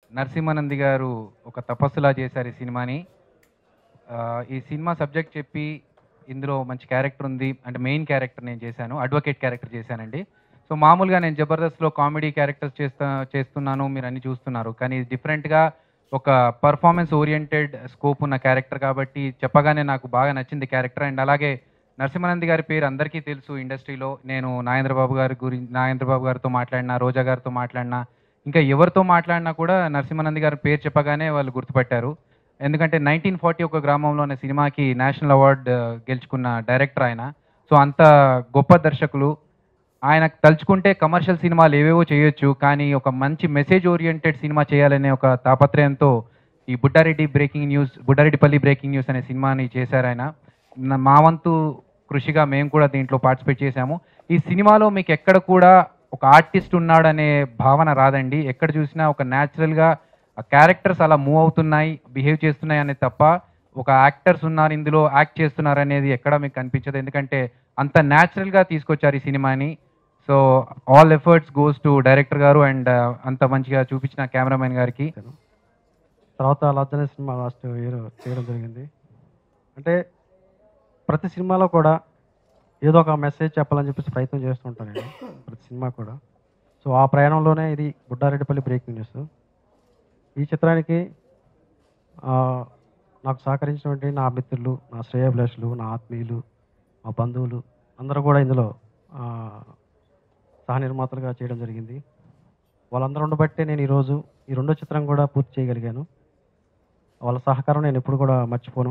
నరసింహానంది గారు ఒక తపస్సులా చేశారు ఈ సినిమాని ఆ, ఈ సినిమా సబ్జెక్ట్ చెప్పి ఇందులో మంచి క్యారెక్టర్ ఉంది అంటే మెయిన్ క్యారెక్టర్ నేను చేశాను అడ్వకేట్ క్యారెక్టర్ చేశానండి సో మామూలుగా నేను జబర్దస్త్లో కామెడీ క్యారెక్టర్స్ చేస్తా చేస్తున్నాను మీరు అన్ని చూస్తున్నారు కానీ ఇది డిఫరెంట్గా ఒక పర్ఫార్మెన్స్ ఓరియంటెడ్ స్కోప్ ఉన్న క్యారెక్టర్ కాబట్టి చెప్పగానే నాకు బాగా నచ్చింది క్యారెక్టర్ అండ్ అలాగే నరసింహానంది గారి పేరు అందరికీ తెలుసు ఇండస్ట్రీలో నేను నాగేంద్రబాబు గారి గురించి నాగేంద్రబాబు గారితో మాట్లాడినా రోజా గారితో మాట్లాడినా ఇంకా ఎవరితో మాట్లాడినా కూడా నరసింహానంది గారి పేరు చెప్పగానే వాళ్ళు గుర్తుపట్టారు ఎందుకంటే నైన్టీన్ ఫార్టీ ఒక గ్రామంలో అనే సినిమాకి నేషనల్ అవార్డు గెలుచుకున్న డైరెక్టర్ ఆయన సో అంత గొప్ప దర్శకులు ఆయన తలుచుకుంటే కమర్షియల్ సినిమాలు ఏవేవో చేయొచ్చు కానీ ఒక మంచి మెసేజ్ ఓరియంటెడ్ సినిమా చేయాలనే ఒక తాపత్రయంతో ఈ Buddareddy breaking news Buddareddypalli breaking news అనే సినిమాని చేశారు ఆయన నా- మా వంతు కృషిగా మేము కూడా దీంట్లో పార్టిసిపేట్ చేశాము ఈ సినిమాలో మీకు ఎక్కడ కూడా ఒక ఆర్టిస్ట్ ఉన్నాడనే భావన రాదండి ఎక్కడ చూసినా ఒక న్యాచురల్గా ఆ క్యారెక్టర్స్ అలా మూవ్ అవుతున్నాయి బిహేవ్ చేస్తున్నాయి అనేది తప్ప ఒక యాక్టర్స్ ఉన్నారు ఇందులో యాక్ట్ చేస్తున్నారు అనేది ఎక్కడ మీకు కనిపించదు ఎందుకంటే అంత న్యాచురల్గా తీసుకొచ్చారు ఈ సినిమాని so all efforts goes to director గారు అండ్ అంత మంచిగా చూపించిన కెమెరామెన్ గారికి తర్వాత లజ్జనే సినిమా లాస్ట్ ఇయర్ చేయడం జరిగింది అంటే ప్రతి సినిమాలో కూడా ఏదో ఒక మెసేజ్ చెప్పాలని చెప్పేసి ప్రయత్నం చేస్తుంటాను నేను ప్రతి సినిమా కూడా సో ఆ ప్రయాణంలోనే ఇది బుడ్డారెడ్డిపల్లి బ్రేకింగ్ న్యూస్ ఈ చిత్రానికి ఆ, నాకు సహకరించినటువంటి నా మిత్రులు నా శ్రేయభిలాషులు నా ఆత్మీయులు మా బంధువులు అందరూ కూడా ఇందులో ఆ, సహ నిర్మాతలుగా చేయడం జరిగింది వాళ్ళందరూ ఉండబట్టే నేను ఈరోజు ఈ రెండో చిత్రం కూడా పూర్తి చేయగలిగాను వాళ్ళ సహకారం నేను ఎప్పుడు కూడా మర్చిపోను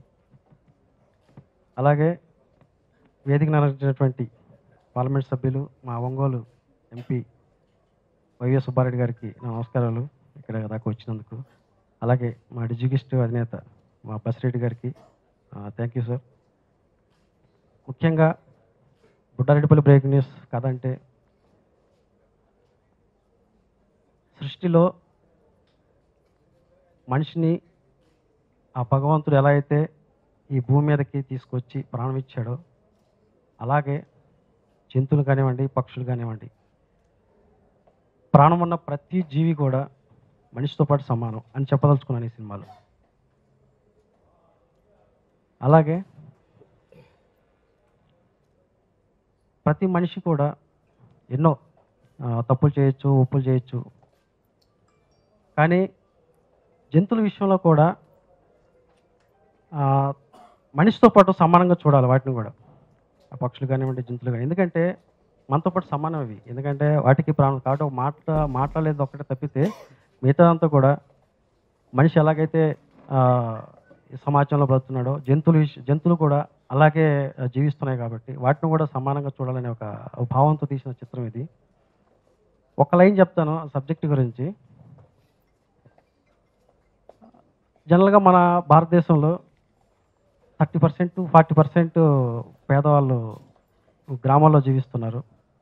అలాగే వేదిక నడిచినటువంటి పార్లమెంట్ సభ్యులు మా ఒంగోలు ఎంపీ వైఎస్ సుబ్బారెడ్డి గారికి నా నమస్కారాలు ఇక్కడ దాకా వచ్చినందుకు అలాగే మా డిజిగిస్ట్ అధినేత మా బసిరెడ్డి గారికి థ్యాంక్ యూ సార్ ముఖ్యంగా బుడ్డారెడ్డిపల్లి బ్రేకింగ్ న్యూస్ కథ అంటే సృష్టిలో మనిషిని ఆ భగవంతుడు ఎలా అయితే ఈ భూమి మీదకి తీసుకొచ్చి ప్రాణం ఇచ్చాడో అలాగే జంతువులు కానివ్వండి పక్షులు కానివ్వండి ప్రాణం ఉన్న ప్రతి జీవి కూడా మనిషితో పాటు సమానం అని చెప్పదలుచుకున్నాను ఈ సినిమాలో అలాగే ప్రతి మనిషి కూడా ఎన్నో ఆ, తప్పులు చేయొచ్చు ఒప్పులు చేయొచ్చు కానీ జంతువుల విషయంలో కూడా ఆ, మనిషితో పాటు సమానంగా చూడాలి వాటిని కూడా ఆ పక్షులు కానివ్వండి జంతువులు కానీ ఎందుకంటే మనతో పాటు సమానం అవి ఎందుకంటే వాటికి ప్రాణం కాబట్టి ఒక మాట మాట్లాడలేదు ఒక్కటే తప్పితే మిగతాదంతా కూడా మనిషి ఎలాగైతే ఆ, ఈ సమాజంలో బ్రతుకున్నాడో జంతువులు విష- జంతువులు కూడా అలాగే ఆ, జీవిస్తున్నాయి కాబట్టి వాటిని కూడా సమానంగా చూడాలనే ఒక ఒక భావంతో తీసిన చిత్రం ఇది ఒక లైన్ చెప్తాను సబ్జెక్ట్ గురించి జనరల్గా మన భారతదేశంలో థర్టీ పర్సెంట్ ఫార్టీ పర్సెంట్ పేదవాళ్ళు గ్రామాల్లో జీవిస్తున్నారు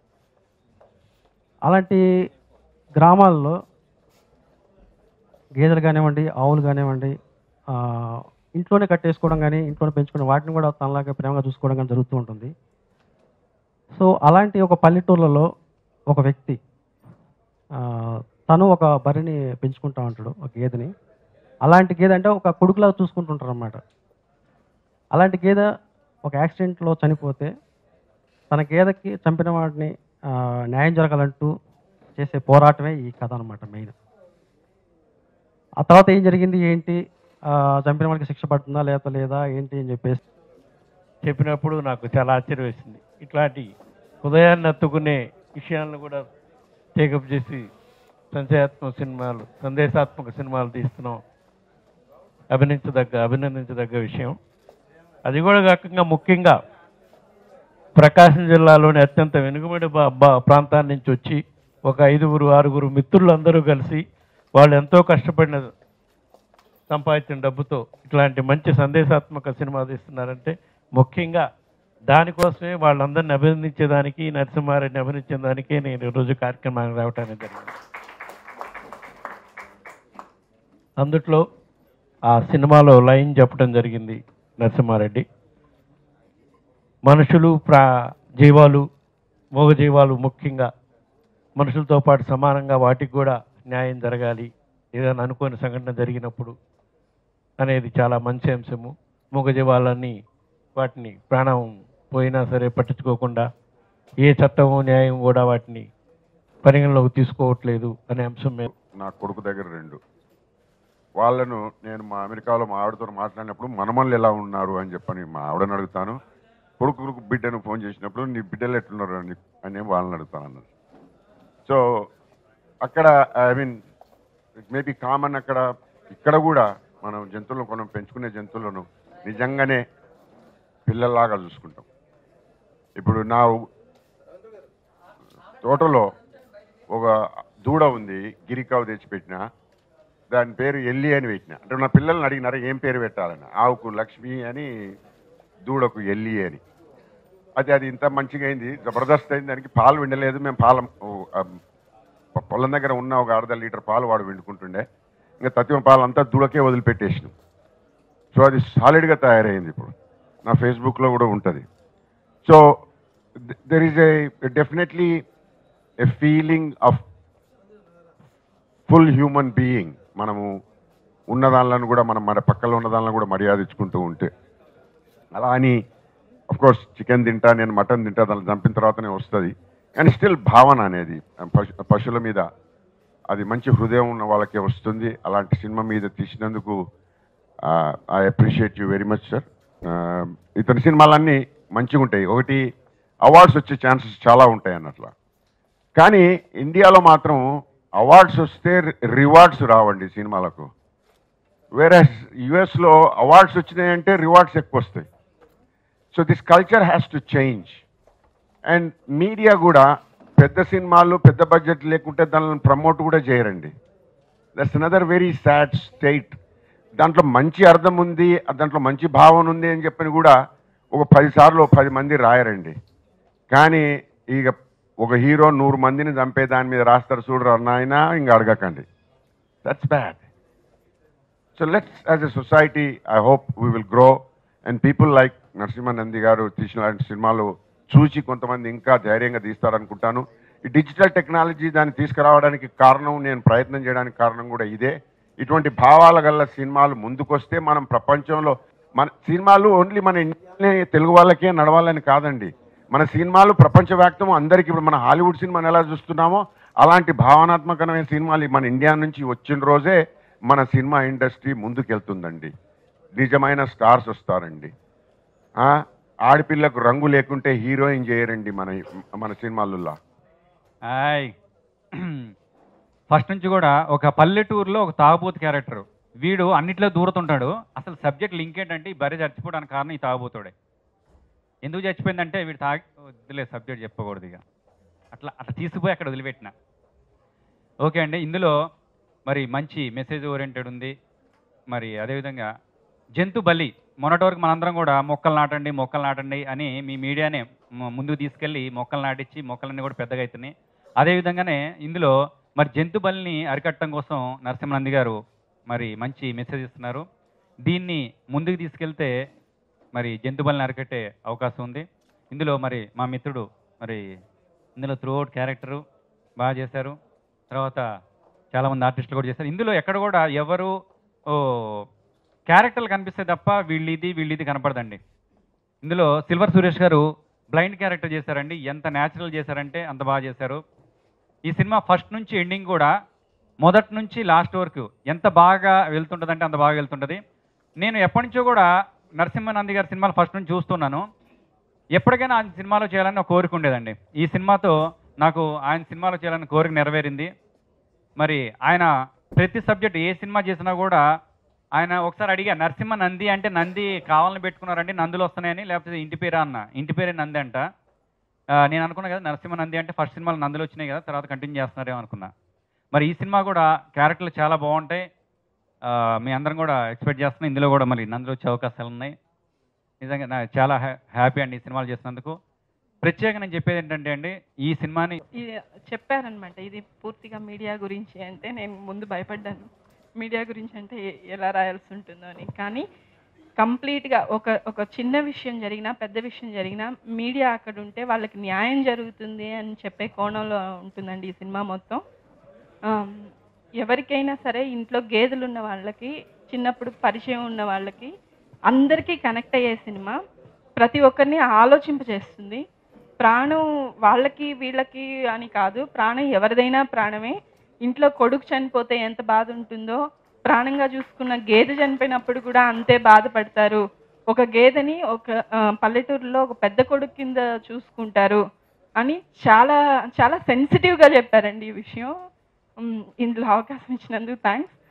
అలాంటి గ్రామాల్లో గేదెలు కానివ్వండి ఆవులు కానివ్వండి ఆ, ఇంట్లోనే కట్టేసుకోవడం కానీ ఇంట్లోనే పెంచుకోవడం వాటిని కూడా తనలాగా ప్రేమగా చూసుకోవడం కానీ జరుగుతూ ఉంటుంది సో అలాంటి ఒక పల్లెటూర్లలో ఒక వ్యక్తి ఆ, తను ఒక బర్రెని పెంచుకుంటా ఉంటాడు ఒక గేదెని అలాంటి గేదె అంటే ఒక కొడుకులాగా చూసుకుంటుంటారు అన్నమాట అలాంటి గేదె ఒక యాక్సిడెంట్లో చనిపోతే తన గేదెకి చంపిన వాడిని ఆ, న్యాయం జరగాలంటూ చేసే పోరాటమే ఈ కథ అనమాట మెయిన్ ఆ తర్వాత ఏం జరిగింది ఏంటి ఆ, చంపిన వాడికి శిక్ష పడుతుందా లేదా లేదా ఏంటి అని చెప్పేసి చెప్పినప్పుడు నాకు చాలా ఆశ్చర్యం వేసింది ఇట్లాంటి హృదయాన్ని అత్తుకునే విషయాలను కూడా టేకప్ చేసి సంశయాత్మక సినిమాలు సందేశాత్మక సినిమాలు తీస్తున్నాం అభినందించదగ్గ అభినందించదగ్గ విషయం అది కూడా కాకుండా ముఖ్యంగా ప్రకాశం జిల్లాలోని అత్యంత వెనుకబడి బా- బా- ప్రాంతాల నుంచి వచ్చి ఒక ఐదుగురు ఆరుగురు మిత్రులు అందరూ కలిసి వాళ్ళు ఎంతో కష్టపడిన సంపాదించిన డబ్బుతో ఇట్లాంటి మంచి సందేశాత్మక సినిమా తీస్తున్నారంటే ముఖ్యంగా దానికోసమే వాళ్ళందరిని అభినందించేదానికి నరసింహారెడ్డిని అభినందించేదానికే నేను ఈరోజు కార్యక్రమానికి రావటానికి జరిగింది అందుట్లో ఆ సినిమాలో లైన్ చెప్పడం జరిగింది నరసింహారెడ్డి మనుషులు ప్రా జీవాలు మూగ జీవాలు ముఖ్యంగా మనుషులతో పాటు సమానంగా వాటికి కూడా న్యాయం జరగాలి ఏదైనా అనుకోని సంఘటన జరిగినప్పుడు అనేది చాలా మంచి అంశము మూగజీవాలన్నీ వాటిని ప్రాణం పోయినా సరే పట్టించుకోకుండా ఏ చట్టము న్యాయం కూడా వాటిని పరిగణలోకి తీసుకోవట్లేదు అనే అంశం మీద నా కొడుకు దగ్గర రెండు వాళ్ళను నేను మా అమెరికాలో మా ఆవిడతో మాట్లాడినప్పుడు మనమల్ని ఎలా ఉన్నారు అని చెప్పని మా ఆవిడని అడుగుతాను కొడుకు బిడ్డను ఫోన్ చేసినప్పుడు నీ బిడ్డలు ఎట్లున్నారు అని అని వాళ్ళని అడుగుతాను అన్నది సో అక్కడ I mean it may be common అక్కడ ఇక్కడ కూడా మనం జంతువులను మనం పెంచుకునే జంతువులను నిజంగానే పిల్లల్లాగా చూసుకుంటాం ఇప్పుడు నా తోటలో ఒక దూడ ఉంది గిరికావు తెచ్చిపెట్టిన దాని పేరు ఎల్లి అని పెట్టిన అంటే నా పిల్లల్ని అడిగినారు ఏం పేరు పెట్టాలని ఆవుకు లక్ష్మి అని దూడకు ఎల్లి అని అది అది ఇంత మంచిగా అయింది జబర్దస్త్ అయింది దానికి పాలు విండలేదు మేము పాలం ఓ, ఆ, పొ- పొలం దగ్గర ఉన్న ఒక అర్ధ లీటర్ పాలు వాడు విండుకుంటుండే ఇంకా తత్వం పాలు అంతా దూడకే వదిలిపెట్టేసినాం సో అది సాలిడ్గా తయారైంది ఇప్పుడు నా ఫేస్బుక్లో కూడా ఉంటుంది so there is a definitely a feeling of full human being మనము ఉన్న దానిలను కూడా మనం మన పక్కన ఉన్న దానిలను కూడా మర్యాద ఇచ్చుకుంటూ ఉంటే అలా అని కోర్స్ చికెన్ తింటా నేను మటన్ తింటా దాన్ని చంపిన తర్వాతనే వస్తుంది కానీ స్టిల్ భావన అనేది పశు పశువుల మీద అది మంచి హృదయం ఉన్న వాళ్ళకే వస్తుంది అలాంటి సినిమా మీద తీసినందుకు I appreciate you very much sir ఇతని సినిమాలన్నీ మంచిగా ఉంటాయి ఒకటి అవార్డ్స్ వచ్చే ఛాన్సెస్ చాలా ఉంటాయి అన్నట్ల కానీ ఇండియాలో మాత్రం అవార్డ్స్ వస్తే రివార్డ్స్ రావండి సినిమాలకు వేరే యుఎస్లో అవార్డ్స్ వచ్చినాయంటే రివార్డ్స్ ఎక్కువ వస్తాయి so this culture has to change and media కూడా పెద్ద సినిమాలు పెద్ద బడ్జెట్ లేకుంటే దానిని ప్రమోట్ కూడా చేయరండి that's another very sad state దాంట్లో మంచి అర్థం ఉంది దాంట్లో మంచి భావన ఉంది అని చెప్పని కూడా ఒక పది సార్లు పది మంది రాయరండి కానీ ఇక ఒక హీరో నూరు మందిని చంపే దాని మీద రాస్తారు చూడరు అన్నాయన ఇంక అడగకండి that's bad so let's as a society I hope we will grow and people like Narasimhanandi గారు తీసిన లాంటి సినిమాలు చూసి కొంతమంది ఇంకా ధైర్యంగా తీస్తారనుకుంటాను ఈ డిజిటల్ టెక్నాలజీ దాన్ని తీసుకురావడానికి కారణం నేను ప్రయత్నం చేయడానికి కారణం కూడా ఇదే ఇటువంటి భావాల గల సినిమాలు ముందుకొస్తే మనం ప్రపంచంలో మన సినిమాలు ఓన్లీ మన ఇండియానే తెలుగు వాళ్ళకే నడవాలని కాదండి మన సినిమాలు ప్రపంచవ్యాప్తం అందరికీ ఇప్పుడు మన హాలీవుడ్ సినిమాని ఎలా చూస్తున్నామో అలాంటి భావనాత్మకమైన సినిమాలు మన ఇండియా నుంచి వచ్చిన రోజే మన సినిమా ఇండస్ట్రీ ముందుకెళ్తుందండి నిజమైన స్టార్స్ వస్తారండి ఆ, ఆడపిల్లకు రంగు లేకుంటే హీరోయిన్ చేయరండి మన మన సినిమాలలో హాయ్ ఫస్ట్ నుంచి కూడా ఒక పల్లెటూరులో ఒక తాగుబోతు క్యారెక్టర్ వీడు అన్నిట్లో దూరుతుంటాడు అసలు సబ్జెక్ట్ లింక్ ఏంటంటే ఈ భార్య చచ్చిపోవడానికి కారణం ఈ తాగుబోతుడే ఎందుకు చచ్చిపోయిందంటే వీడు తాగి వద్దులే సబ్జెక్ట్ చెప్పకూడదు ఇక అట్లా అట్లా తీసుకుపోయి అక్కడ వదిలిపెట్టిన ఓకే అండి ఇందులో మరి మంచి మెసేజ్ ఓరియంటెడ్ ఉంది మరి అదేవిధంగా జంతు బలి మొన్నటి వరకు మనందరం కూడా మొక్కలు నాటండి మొక్కలు నాటండి అని మీ మీడియానే మ- ముందుకు తీసుకెళ్ళి మొక్కలు నాటించి మొక్కలన్నీ కూడా పెద్దగా అవుతున్నాయి అదేవిధంగానే ఇందులో మరి జంతు బలిని అరికట్టడం కోసం నరసింహనంది గారు మరి మంచి మెసేజ్ ఇస్తున్నారు దీన్ని ముందుకు తీసుకెళ్తే మరి జంతు బలిని అరికట్టే అవకాశం ఉంది ఇందులో మరి మా మిత్రుడు మరి ఇందులో త్రూఅవుట్ క్యారెక్టరు బాగా చేశారు తర్వాత చాలామంది ఆర్టిస్టులు కూడా చేశారు ఇందులో ఎక్కడ కూడా ఎవరు ఓ క్యారెక్టర్లు కనిపిస్తే తప్ప వీళ్ళిది వీళ్ళిది కనపడదండి ఇందులో సిల్వర్ సురేష్ గారు బ్లైండ్ క్యారెక్టర్ చేశారండి ఎంత న్యాచురల్ చేశారంటే అంత బాగా చేశారు ఈ సినిమా ఫస్ట్ నుంచి ఎండింగ్ కూడా మొదటి నుంచి లాస్ట్ వరకు ఎంత బాగా వెళ్తుంటుందంటే అంత బాగా వెళ్తుంటుంది నేను ఎప్పటి నుంచో కూడా నరసింహనంది గారి సినిమాలు ఫస్ట్ నుంచి చూస్తున్నాను ఎప్పటికైనా ఆయన సినిమాలో చేయాలని ఒక కోరిక ఉండేదండి ఈ సినిమాతో నాకు ఆయన సినిమాలో చేయాలని కోరిక నెరవేరింది మరి ఆయన ప్రతి సబ్జెక్ట్ ఏ సినిమా చేసినా కూడా ఆయన ఒకసారి అడిగా నరసింహ నంది అంటే నంది కావాలని పెట్టుకున్నారండి నందులు వస్తున్నాయని లేకపోతే ఇంటి పేరా అన్న ఇంటి పేరే నంది అంట ఆ, నేను అనుకున్నా కదా నరసింహ నంది అంటే ఫస్ట్ సినిమాలు నందులు వచ్చినాయి కదా తర్వాత కంటిన్యూ చేస్తున్నారేమో అనుకున్నా మరి ఈ సినిమా కూడా క్యారెక్టర్లు చాలా బాగుంటాయి ఆ, మీ అందరం కూడా ఎక్స్పెక్ట్ చేస్తున్నాం ఇందులో కూడా మళ్ళీ నందులు వచ్చే అవకాశాలు ఉన్నాయి నిజంగా నాకు చాలా హ్యా హ్యాపీ అండి ఈ సినిమాలు చేసినందుకు ప్రత్యేకంగా నేను చెప్పేది ఏంటంటే అండి ఈ సినిమాని ఇది చెప్పారనమాట ఇది పూర్తిగా మీడియా గురించి అంటే నేను ముందు భయపడ్డాను మీడియా గురించి అంటే ఎ- ఎలా రాయాల్సి ఉంటుందో అని కానీ కంప్లీట్గా ఒక ఒక చిన్న విషయం జరిగినా పెద్ద విషయం జరిగినా మీడియా అక్కడ ఉంటే వాళ్ళకి న్యాయం జరుగుతుంది అని చెప్పే కోణంలో ఉంటుందండి ఈ సినిమా మొత్తం ఆమ్, ఎవరికైనా సరే ఇంట్లో గేదెలు ఉన్న వాళ్ళకి చిన్నప్పుడు పరిచయం ఉన్న వాళ్ళకి అందరికీ కనెక్ట్ అయ్యే సినిమా ప్రతి ఒక్కరిని ఆలోచింపజేస్తుంది ప్రాణం వాళ్ళకి వీళ్ళకి అని కాదు ప్రాణం ఎవరిదైనా ప్రాణమే ఇంట్లో కొడుకు చనిపోతే ఎంత బాధ ఉంటుందో ప్రాణంగా చూసుకున్న గేదె చనిపోయినప్పుడు కూడా అంతే బాధపడతారు ఒక గేదెని ఒక ఆ, పల్లెటూరులో ఒక పెద్ద కొడుకు కింద చూసుకుంటారు అని చాలా చాలా సెన్సిటివ్గా చెప్పారండి ఈ విషయం ఉమ్, ఇందులో అవకాశం ఇచ్చినందుకు థ్యాంక్స్